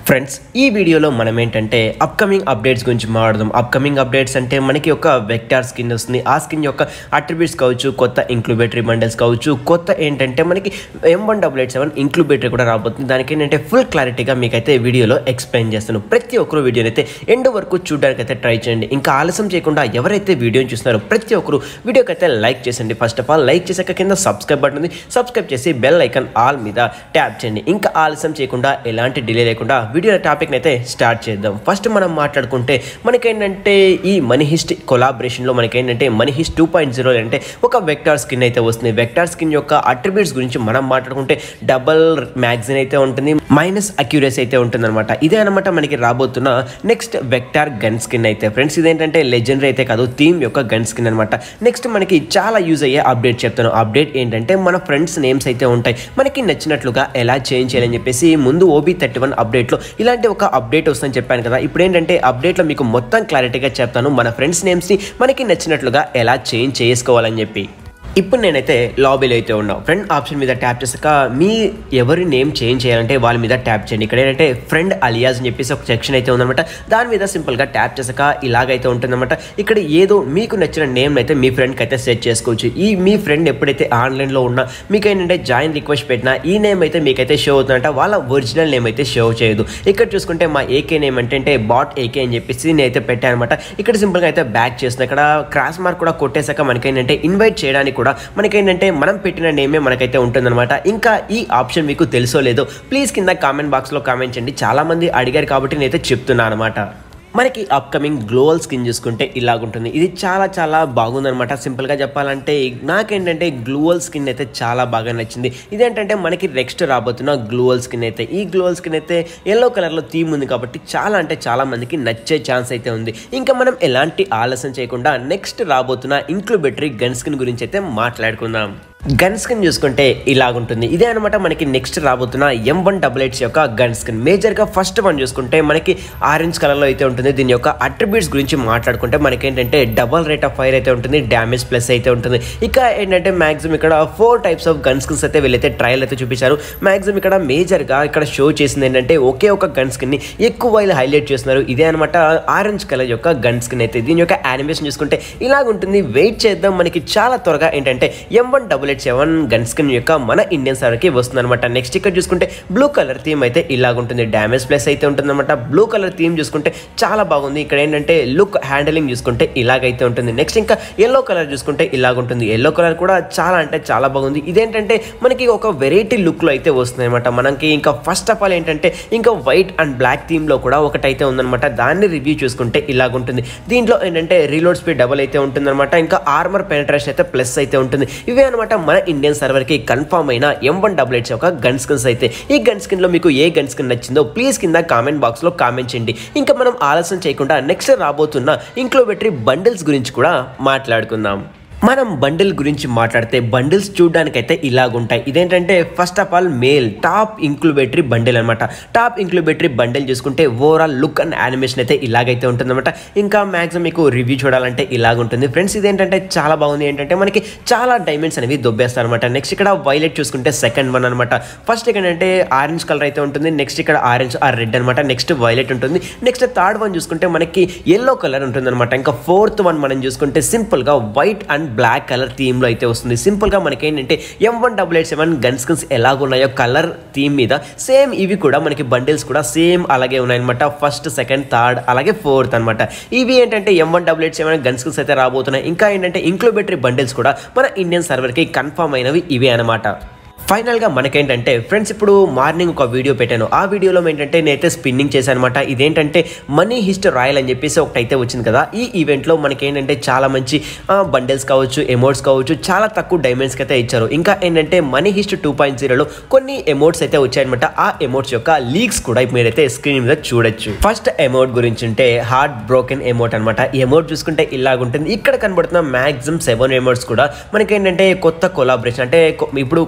friends ఈ వీడియోలో మనం ఏంటంటే అప్కమింగ్ అప్డేట్స్ గురించి మాట్లాడదాం అప్కమింగ్ అప్డేట్స్ అంటే మనకి ఒక వెక్టార్ స్కిన్ వస్తుంది ఆ స్కిన్ యొక్క అట్రిబ్యూట్స్ కావచ్చు కొత్త ఇంక్లూబేటరీ బండల్స్ కావచ్చు కొత్త ఏంటంటే మనకి M one double eight seven ఇంక్లూబేటరీ కూడా రాబోతుంది దానికి ఏంటంటే ఫుల్ క్లారిటీగా మీకైతే వీడియోలో ఎక్స్ప్లెయిన్ చేస్తాను ప్రతి ఒక్కరు వీడియోని అయితే ఎండ్ వరకు చూడడానికి అయితే ట్రై చేయండి ఇంకా ఆలస్యం చేయకుండా ఎవరైతే వీడియోని చూస్తున్నారో ప్రతి ఒక్కరు వీడియోకి అయితే లైక్ చేసండి ఫస్ట్ ఆఫ్ ఆల్ లైక్ చేశాక కింద సబ్స్క్రైబ్ బటన్ ఉంది సబ్స్క్రైబ్ చేసి బెల్ ఐకాన్ ఆల్ మీద ట్యాప్ చేయండి ఇంకా ఆలస్యం చేయకుండా ఎలాంటి డిలే లేకుండా వీడియో టాపిక్ని అయితే స్టార్ట్ చేద్దాం ఫస్ట్ మనం మాట్లాడుకుంటే మనకేంటంటే ఈ మనీ హిస్ట్ కొలాబరేషన్లో మనకేంటంటే money heist two point zero అంటే ఒక వెక్టార్ స్కిన్ అయితే వస్తుంది వెక్టార్ స్కిన్ యొక్క అట్రిబ్యూట్స్ గురించి మనం మాట్లాడుకుంటే డబల్ మ్యాగ్జిన్ అయితే ఉంటుంది మైనస్ అక్యూరసీ అయితే ఉంటుంది అనమాట ఇదే అనమాట మనకి రాబోతున్న నెక్స్ట్ వెక్టార్ గన్ స్కిన్ అయితే ఫ్రెండ్స్ ఇదేంటంటే లెజెండరీ అయితే కాదు థీమ్ యొక్క గన్ స్కిన్ అనమాట నెక్స్ట్ మనకి చాలా యూజ్ అయ్యే అప్డేట్ చెప్తాను అప్డేట్ ఏంటంటే మన ఫ్రెండ్స్ నేమ్స్ అయితే ఉంటాయి మనకి నచ్చినట్లుగా ఎలా చేంజ్ చేయాలని చెప్పేసి ముందు ఓబీ థర్టీ వన్ అప్డేట్లో ఇలాంటి ఒక అప్డేట్ వస్తుందని చెప్పాను కదా ఇప్పుడు ఏంటంటే అప్డేట్లో మీకు మొత్తం క్లారిటీగా చెప్తాను మన ఫ్రెండ్స్ నేమ్స్ని మనకి నచ్చినట్లుగా ఎలా చేంజ్ చేసుకోవాలని చెప్పి ఇప్పుడు నేనైతే లాబీలో అయితే ఉన్నా ఫ్రెండ్ ఆప్షన్ మీద ట్యాప్ చేసాక మీ ఎవరి నేమ్ చేంజ్ చేయాలంటే వాళ్ళ మీద ట్యాప్ చేయండి ఇక్కడ ఏంటంటే ఫ్రెండ్ అలియాస్ అని చెప్పేసి ఒక సెక్షన్ అయితే ఉందన్నమాట దాని మీద సింపుల్గా ట్యాప్ చేసాక ఇలాగైతే ఉంటుందన్నమాట ఇక్కడ ఏదో మీకు నచ్చిన నేమ్ అయితే మీ ఫ్రెండ్కి అయితే సెట్ చేసుకోవచ్చు ఈ మీ ఫ్రెండ్ ఎప్పుడైతే ఆన్లైన్లో ఉన్నా మీకు ఏంటంటే జాయిన్ రిక్వెస్ట్ పెట్టినా ఈ నేమ్ అయితే మీకైతే షో అవుతుందంట వాళ్ళ ఒరిజినల్ నేమ్ అయితే షో చేయదు ఇక్కడ చూసుకుంటే మా ఏకే నేమ్ అంటే బాట్ ఏకే అని చెప్పేసి నేనైతే పెట్టాను అనమాట ఇక్కడ సింపుల్గా అయితే బ్యాక్ చేస్తున్నా ఇక్కడ క్రాస్ మార్క్ కూడా కొట్టేశాక మనకేంటంటే ఇన్వైట్ చేయడానికి కూడా మనకేంటంటే మనం పెట్టిన నేమే మనకైతే ఉంటుందన్నమాట ఇంకా ఈ ఆప్షన్ మీకు తెలుసో లేదో ప్లీజ్ కింద కామెంట్ బాక్స్లో కామెంట్ చేయండి చాలామంది అడిగారు కాబట్టి నేనైతే చెప్తున్నాను అనమాట మనకి అప్కమింగ్ గ్లోవల్ స్కిన్ చూసుకుంటే ఇలాగుంటుంది ఇది చాలా చాలా బాగుందనమాట సింపుల్గా చెప్పాలంటే నాకేంటంటే గ్లూవల్ స్కిన్ అయితే చాలా బాగా నచ్చింది ఇదేంటంటే మనకి నెక్స్ట్ రాబోతున్న గ్లూవల్ స్కిన్ అయితే ఈ గ్లూవల్ స్కిన్ అయితే ఎల్లో కలర్లో థీమ్ ఉంది కాబట్టి చాలా అంటే చాలా మందికి నచ్చే ఛాన్స్ అయితే ఉంది ఇంకా మనం ఎలాంటి ఆలస్యం చేయకుండా నెక్స్ట్ రాబోతున్న ఇంక్లూబెటరీ గన్ స్కిన్ గురించి అయితే మాట్లాడుకుందాం గన్ స్కిన్ చూసుకుంటే ఇలాగుంటుంది ఇదే అనమాట మనకి నెక్స్ట్ రాబోతున్న ఎం వన్ డబుల్ ఎయిట్స్ యొక్క గన్ స్కిన్ మేజర్గా ఫస్ట్ వన్ చూసుకుంటే మనకి ఆరెంజ్ కలర్లో అయితే ఉంటుంది దీని యొక్క అట్రిబ్యూట్స్ గురించి మాట్లాడుకుంటే మనకి ఏంటంటే డబల్ రేట్ ఆఫ్ ఫైర్ అయితే ఉంటుంది డ్యామేజ్ ప్లస్ అయితే ఉంటుంది ఇక ఏంటంటే మ్యాక్సిమం ఇక్కడ four types of gun skins అయితే వీళ్ళైతే ట్రయల్ అయితే చూపించారు మ్యాక్సిమం ఇక్కడ మేజర్గా ఇక్కడ షో చేసింది ఏంటంటే ఒకే ఒక గన్ స్కిన్ని ఎక్కువ వీళ్ళు హైలైట్ చేస్తున్నారు ఇదే అనమాట ఆరెంజ్ కలర్ యొక్క గన్ స్కిన్ అయితే దీని యొక్క యానిమేషన్ చూసుకుంటే ఇలాగుంటుంది వెయిట్ చేద్దాం మనకి చాలా త్వరగా ఏంటంటే M one double eight seven gun skin యొక్క మన ఇండియన్ సర్వర్కి వస్తుంది అనమాట నెక్స్ట్ ఇక్కడ చూసుకుంటే బ్లూ కలర్ థీమ్ అయితే ఇలాగుంటుంది డ్యామేజ్ ప్లస్ అయితే ఉంటుందన్నమాట బ్లూ కలర్ థీమ్ చూసుకుంటే చాలా బాగుంది ఇక్కడ ఏంటంటే లుక్ హ్యాండిలింగ్ చూసుకుంటే ఇలాగైతే ఉంటుంది నెక్స్ట్ ఇంకా ఎల్లో కలర్ చూసుకుంటే ఇలాగుంటుంది ఎల్లో కలర్ కూడా చాలా అంటే చాలా బాగుంది ఇదేంటంటే మనకి ఒక వెరైటీ లుక్లో అయితే వస్తుంది అనమాట మనకి ఇంకా ఫస్ట్ ఆఫ్ ఆల్ ఏంటంటే ఇంకా వైట్ అండ్ బ్లాక్ థీమ్లో కూడా ఒకటైతే ఉందన్నమాట దాన్ని రివ్యూ చూసుకుంటే ఇలాగుంటుంది దీంట్లో ఏంటంటే రీలోడ్ స్పీడ్ డబల్ అయితే ఉంటుందన్నమాట ఇంకా ఆర్మర్ పెనట్రేషన్ అయితే ప్లస్ అయితే ఉంటుంది ఇవే అనమాట మన ఇండియన్ సర్వర్కి కన్ఫర్మ్ అయిన ఎం వన్ డబుల్ ఎయిట్స్ యొక్క గన్ స్కిన్స్ అయితే ఈ గన్ స్కిన్లో మీకు ఏ గన్ స్కిన్ నచ్చిందో ప్లీజ్ కింద కామెంట్ బాక్స్లో కామెంట్ చేయండి ఇంకా మనం ఆలస్యం చేయకుండా నెక్స్ట్ రాబోతున్న ఇంక్లోబెటరీ బండిల్స్ గురించి కూడా మాట్లాడుకుందాం మనం బండిల్ గురించి మాట్లాడితే బండిల్స్ చూడడానికైతే ఇలాగుంటాయి ఇదేంటంటే first of all male top ఇంక్లూబేటరీ బండిల్ అనమాట టాప్ ఇంక్లూబేటరీ బండిల్ చూసుకుంటే ఓవరాల్ లుక్ అండ్ యానిమేషన్ అయితే ఇలాగైతే ఉంటుందన్నమాట ఇంకా మ్యాక్సిమం మీకు రివ్యూ చూడాలంటే ఇలాగుంటుంది ఫ్రెండ్స్ ఇదేంటంటే చాలా బాగుంది ఏంటంటే మనకి చాలా డైమండ్స్ అనేవి దొబ్బేస్తారు అనమాట నెక్స్ట్ ఇక్కడ వైలెట్ చూసుకుంటే సెకండ్ వన్ అనమాట ఫస్ట్ ఇక్కడ అంటే ఆరెంజ్ కలర్ అయితే ఉంటుంది నెక్స్ట్ ఇక్కడ ఆరెంజ్ ఆ రెడ్ అనమాట నెక్స్ట్ వైలెట్ ఉంటుంది నెక్స్ట్ థర్డ్ వన్ చూసుకుంటే మనకి ఎల్లో కలర్ ఉంటుంది అనమాట ఇంకా ఫోర్త్ వన్ మనం చూసుకుంటే సింపుల్గా వైట్ అండ్ బ్లాక్ కలర్ థీమ్లో అయితే వస్తుంది సింపుల్గా మనకి ఏంటంటే M one double eight seven gun skins ఎలాగున్నాయో కలర్ థీమ్ మీద సేమ్ ఇవి కూడా మనకి బండిల్స్ కూడా సేమ్ అలాగే ఉన్నాయన్నమాట ఫస్ట్ సెకండ్ థర్డ్ అలాగే ఫోర్త్ అనమాట ఇవి ఏంటంటే M one double eight seven gun skins అయితే రాబోతున్నాయి ఇంకా ఏంటంటే ఇంక్లూబేటరీ బండిల్స్ కూడా మన ఇండియన్ సర్వర్కి కన్ఫర్మ్ అయినవి ఇవే అనమాట ఫైనల్గా మనకేంటంటే ఫ్రెండ్స్ ఇప్పుడు మార్నింగ్ ఒక వీడియో పెట్టాను ఆ వీడియోలో ఏంటంటే నేనైతే స్పిన్నింగ్ చేశాను అనమాట ఇదేంటంటే మనీ హిస్ట్ రాయల్ అని చెప్పేసి ఒకటైతే వచ్చింది కదా ఈ ఈవెంట్లో మనకేంటంటే చాలా మంచి బండిల్స్ కావచ్చు ఎమోట్స్ కావచ్చు చాలా తక్కువ డైమండ్స్కి అయితే ఇచ్చారు ఇంకా ఏంటంటే మనీ హిస్ట్ టూ పాయింట్ జీరోలో కొన్ని ఎమోట్స్ అయితే వచ్చాయన్నమాట ఆ ఎమోట్స్ యొక్క లీక్స్ కూడా మీరైతే స్క్రీన్ మీద చూడొచ్చు ఫస్ట్ ఎమోట్ గురించి ఉంటే హార్ట్ బ్రోకెన్ ఎమోట్ అనమాట ఈ ఎమోట్ చూసుకుంటే ఇలాగుంటుంది ఇక్కడ కనబడుతున్న మ్యాక్సిమం సెవెన్ ఎమోట్స్ కూడా మనకేంటంటే కొత్త కొలాబరేషన్ అంటే కొ- ఇప్పుడు కొలాబరేషన్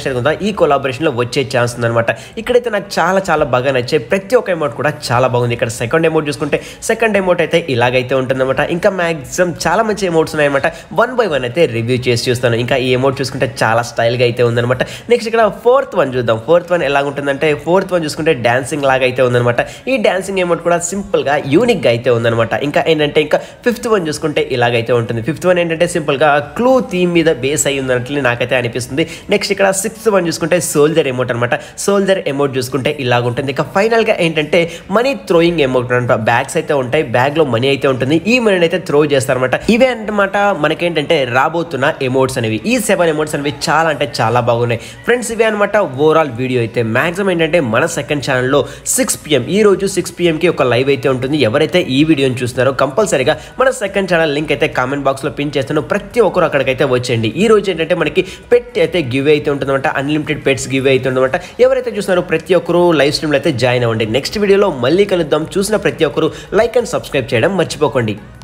నెక్స్ట్ ఉందా ఈ కొలాబరేషన్లో వచ్చే ఛాన్స్ ఉందన్నమాట ఇక్కడైతే నాకు చాలా చాలా బాగా నచ్చే ప్రతి ఒక్క అమౌంట్ కూడా చాలా బాగుంది ఇక్కడ సెకండ్ అమౌంట్ చూసుకుంటే సెకండ్ అమౌంట్ అయితే ఇలాగైతే ఉంటుందన్నమాట ఇంకా మ్యాక్సిమం చాలా మంచి అమౌంట్స్ ఉన్నాయన్నమాట వన్ బై వన్ అయితే రివ్యూ చేసి చూస్తాను ఇంకా ఈ అమౌంట్ చూసుకుంటే చాలా స్టైల్గా అయితే ఉందన్నమాట నెక్స్ట్ ఇక్కడ ఫోర్త్ వన్ చూద్దాం ఫోర్త్ వన్ ఎలా ఉంటుందంటే ఫోర్త్ వన్ చూసుకుంటే డాన్సింగ్ లాగా అయితే ఉందన్నమాట ఈ డాన్సింగ్ అమౌంట్ కూడా సింపుల్గా యూనిక్గా అయితే ఉందన్నమాట ఇంకా ఏంటంటే ఇంకా ఫిఫ్త్ వన్ చూసుకుంటే ఇలాగైతే ఉంటుంది ఫిఫ్త్ వన్ ఏంటంటే సింపుల్గా క్లూ థీమ్ మీద బేస్ అయ్యి ఉన్నట్లు నాకైతే అనిపిస్తుంది నెక్స్ట్ ఇక్కడ సిక్స్త్ వన్ చూసుకుంటే సోల్జర్ ఎమౌంట్ అనమాట సోల్జర్ ఎమౌంట్ చూసుకుంటే ఇలాగ ఉంటుంది ఇక ఫైనల్గా ఏంటంటే మనీ థ్రోయింగ్ ఎమౌంట్ అనమాట బ్యాగ్స్ అయితే ఉంటాయి బ్యాగ్లో మనీ అయితే ఉంటుంది ఈ మనీని అయితే త్రో చేస్తారనమాట ఇవే అనమాట మనకేంటంటే రాబోతున్న ఎమోట్స్ అనేవి ఈ సెవెన్ ఎమోట్స్ అనేవి చాలా అంటే చాలా బాగున్నాయి ఫ్రెండ్స్ ఇవే అనమాట ఓవరాల్ వీడియో అయితే మాక్సిమం ఏంటంటే మన సెకండ్ ఛానల్లో సిక్స్ పిఎం ఈ రోజు సిక్స్ పిఎంకి ఒక లైవ్ అయితే ఉంటుంది ఎవరైతే ఈ వీడియోని చూస్తున్నారో కంపల్సరీగా మన సెకండ్ ఛానల్ లింక్ అయితే కామెంట్ బాక్స్లో పిన్ చేస్తాను ప్రతి ఒక్కరు అక్కడికైతే వచ్చేయండి ఈ రోజు ఏంటంటే మనకి పెట్ అయితే గివ్ అయితే ఉంటుందన్నమాట అన్లిమిటెడ్ పెట్స్ గివ్ అయితే ఉంటుందన్నమాట ఎవరైతే చూస్తున్నారో ప్రతి ఒక్కరు లైవ్ స్ట్రీమ్లో అయితే జాయిన్ అవ్వండి నెక్స్ట్ వీడియోలో మళ్ళీ కలుద్దాం చూసిన ప్రతి ఒక్కరు లైక్ అండ్ సబ్స్క్రైబ్ చేయడం మర్చిపోకండి